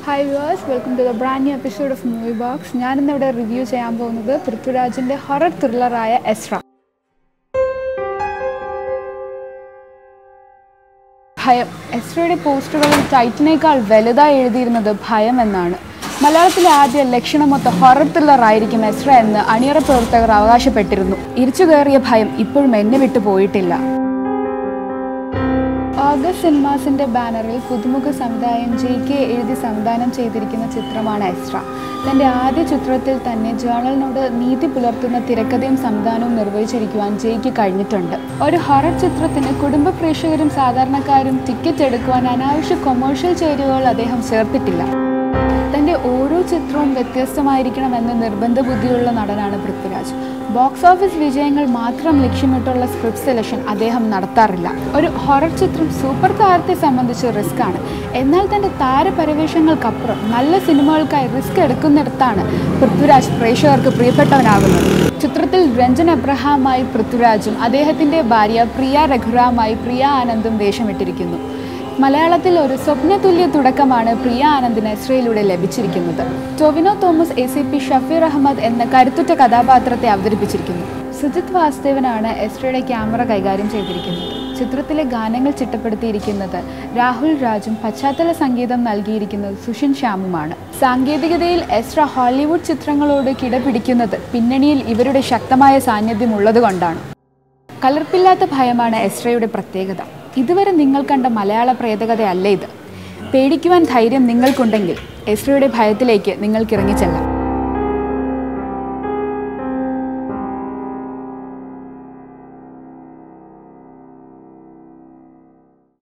hi viewers welcome to the brand new episode of movie box ഞാനിന്നിവിടെ review ചെയ്യാൻ പോകുന്നത് പൃഥ്വിരാജിൻ്റെ ഹൊറർ ത്രില്ലറായ എസ്ര ഭയം എസ്രയുടെ പോസ്റ്ററുകളിൽ ടൈറ്റിനേക്കാൾ വലുതായി എഴുതിയിരുന്നത് ഭയം എന്നാണ് മലയാളത്തിലെ ആദ്യ ലക്ഷണമൊത്ത ഹൊറർ ത്രില്ലർ ആയിരിക്കും എസ്ര എന്ന് അണിയറ പ്രവർത്തകർ അവകാശപ്പെട്ടിരുന്നു ഇരിച്ചു കയറിയ ഭയം ഇപ്പോഴും എന്നെ വിട്ടു പോയിട്ടില്ല ഓഗസ്റ്റ് സിനിമാസിന്റെ ബാനറിൽ പുതുമുഖ സമുദായം ജെ കെ എഴുതി സംവിധാനം ചെയ്തിരിക്കുന്ന ചിത്രമാണ് എസ്ര തന്റെ ആദ്യ ചിത്രത്തിൽ തന്നെ ജേണലിനോട് നീതി പുലർത്തുന്ന തിരക്കഥയും സംവിധാനവും നിർവഹിച്ചിരിക്കുവാൻ ജെയ്ക്ക് കഴിഞ്ഞിട്ടുണ്ട് ഒരു ഹൊറർ ചിത്രത്തിന് കുടുംബ പ്രേക്ഷകരും സാധാരണക്കാരും ടിക്കറ്റ് എടുക്കുവാൻ അനാവശ്യ കൊമേഴ്ഷ്യൽ ചേരുവകൾ അദ്ദേഹം ചേർത്തിട്ടില്ല തൻ്റെ ഓരോ ചിത്രവും വ്യത്യസ്തമായിരിക്കണമെന്ന് നിർബന്ധ ബുദ്ധിയുള്ള നടനാണ് പൃഥ്വിരാജ് ബോക്സ് ഓഫീസ് വിജയങ്ങൾ മാത്രം ലക്ഷ്യമിട്ടുള്ള സ്ക്രിപ്റ്റ് സെലക്ഷൻ അദ്ദേഹം നടത്താറില്ല ഒരു ഹൊറർ ചിത്രം സൂപ്പർ താരത്തെ സംബന്ധിച്ച് റിസ്ക് ആണ് എന്നാൽ തൻ്റെ താരപരിവേഷങ്ങൾക്കപ്പുറം നല്ല സിനിമകൾക്കായി റിസ്ക് എടുക്കുന്നിടത്താണ് പൃഥ്വിരാജ് പ്രേക്ഷകർക്ക് പ്രിയപ്പെട്ടവനാകുന്നത് ചിത്രത്തിൽ രഞ്ജൻ എബ്രഹാമായി പൃഥ്വിരാജും അദ്ദേഹത്തിൻ്റെ ഭാര്യ പ്രിയ രഘുറാമായി പ്രിയ ആനന്ദും വേഷമിട്ടിരിക്കുന്നു മലയാളത്തിൽ ഒരു സ്വപ്നതുല്യ തുടക്കമാണ് പ്രിയ ആനന്ദിന് എസ്രയിലൂടെ ലഭിച്ചിരിക്കുന്നത് Tovino Thomas A C P Shafeer Ahammed എന്ന കരുത്തുറ്റ കഥാപാത്രത്തെ അവതരിപ്പിച്ചിരിക്കുന്നു സുജിത് വാസുദേവനാണ് എസ്രയുടെ ക്യാമറ കൈകാര്യം ചെയ്തിരിക്കുന്നത് ചിത്രത്തിലെ ഗാനങ്ങൾ ചിട്ടപ്പെടുത്തിയിരിക്കുന്നത് രാഹുൽ രാജും പശ്ചാത്തല സംഗീതം നൽകിയിരിക്കുന്നത് സുഷിൻ ശ്യാമുമാണ് സാങ്കേതികതയിൽ എസ്ര ഹോളിവുഡ് ചിത്രങ്ങളോട് കിടപിടിക്കുന്നത് പിന്നണിയിൽ ഇവരുടെ ശക്തമായ സാന്നിധ്യം ഉള്ളതുകൊണ്ടാണ് കലർപ്പില്ലാത്ത ഭയമാണ് എസ്രയുടെ പ്രത്യേകത ഇതുവരെ നിങ്ങൾ കണ്ട മലയാള പ്രേതകഥയല്ല ഇത് പേടിക്കുവാൻ ധൈര്യം നിങ്ങൾക്കുണ്ടെങ്കിൽ എസ്രയുടെ ഭയത്തിലേക്ക് നിങ്ങൾക്ക് ഇറങ്ങിച്ചെല്ലാം